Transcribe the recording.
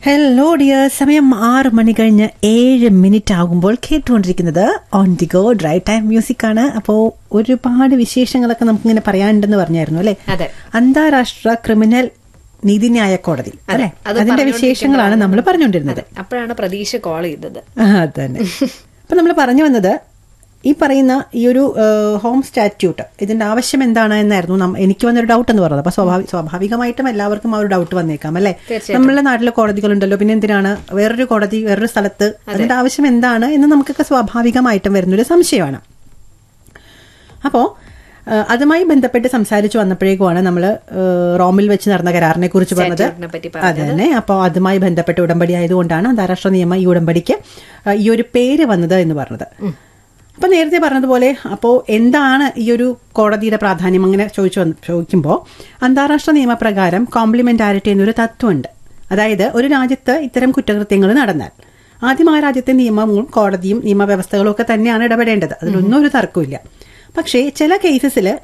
Hello dear സമയം ആറ് മണി കഴിഞ്ഞ് ഏഴ് മിനിറ്റ് ആകുമ്പോൾ കേട്ടുകൊണ്ടിരിക്കുന്നത് on the go drive time music ആണ് അപ്പോൾ ഒരുപാട് വിശേഷങ്ങളൊക്കെ നമുക്കിങ്ങനെ പറയാനുണ്ടെന്ന് പറഞ്ഞായിരുന്നു അല്ലെ അതെ. അന്താരാഷ്ട്ര ക്രിമിനൽ നീതിന്യായ കോടതി അല്ലെ അത് അതിന്റെ വിശേഷങ്ങളാണ് നമ്മൾ പറഞ്ഞുകൊണ്ടിരുന്നത് അതെ. അപ്പോഴാണ് പ്രതീക്ഷ കോൾ ചെയ്തത് ആ, അതന്നെ അപ്പൊ നമ്മൾ പറഞ്ഞു വന്നത് ഈ പറയുന്ന ഈ ഒരു ഏഹ്, ഹോം സ്റ്റാറ്റ്യൂട്ട് ഇതിന്റെ ആവശ്യം എന്താണ് എന്നായിരുന്നു നം- എനിക്ക് വന്നൊരു ഡൗട്ട് എന്ന് പറഞ്ഞത് അപ്പൊ സ്വാഭാവിക സ്വാഭാവികമായിട്ടും എല്ലാവർക്കും ആ ഒരു ഡൗട്ട് വന്നേക്കാം അല്ലെ നമ്മളുടെ നാട്ടിലെ കോടതികളുണ്ടല്ലോ പിന്നെ എന്തിനാണ് വേറൊരു കോടതി വേറൊരു സ്ഥലത്ത് അതിന്റെ ആവശ്യം എന്താണ് എന്ന് നമുക്കൊക്കെ സ്വാഭാവികമായിട്ടും വരുന്നൊരു സംശയമാണ് അപ്പോ ഏഹ്, അതുമായി ബന്ധപ്പെട്ട് സംസാരിച്ചു വന്നപ്പോഴേക്കുമാണ് നമ്മൾ റോമിൽ വെച്ച് നടന്ന കരാറിനെ കുറിച്ച് പറഞ്ഞത് സ്റ്റാറ്റ്യൂട്ടിനെ പറ്റി അതെ തന്നെ അപ്പോൾ അതുമായി ബന്ധപ്പെട്ട ഉടമ്പടി ആയതുകൊണ്ടാണ് അന്താരാഷ്ട്ര നിയമം ഈ ഉടമ്പടിക്ക് ഏഹ്, ഈ ഒരു പേര് വന്നത് എന്ന് പറഞ്ഞത് അപ്പൊ നേരത്തെ പറഞ്ഞതുപോലെ അപ്പോൾ എന്താണ് ഈ ഒരു കോടതിയുടെ പ്രാധാന്യം അങ്ങനെ ചോദിച്ചു വന്ന് ചോദിക്കുമ്പോൾ അന്താരാഷ്ട്ര നിയമപ്രകാരം കോംപ്ലിമെന്റാരിറ്റി എന്നൊരു തത്വമുണ്ട് അതായത് ഒരു രാജ്യത്ത് ഇത്തരം കുറ്റകൃത്യങ്ങൾ നടന്നാൽ ആദ്യം ആ രാജ്യത്തെ നിയമവും കോടതിയും നിയമവ്യവസ്ഥകളും ഒക്കെ തന്നെയാണ് ഇടപെടേണ്ടത് അതിലൊന്നും ഒരു തർക്കമില്ല പക്ഷേ ചില കേസസിൽ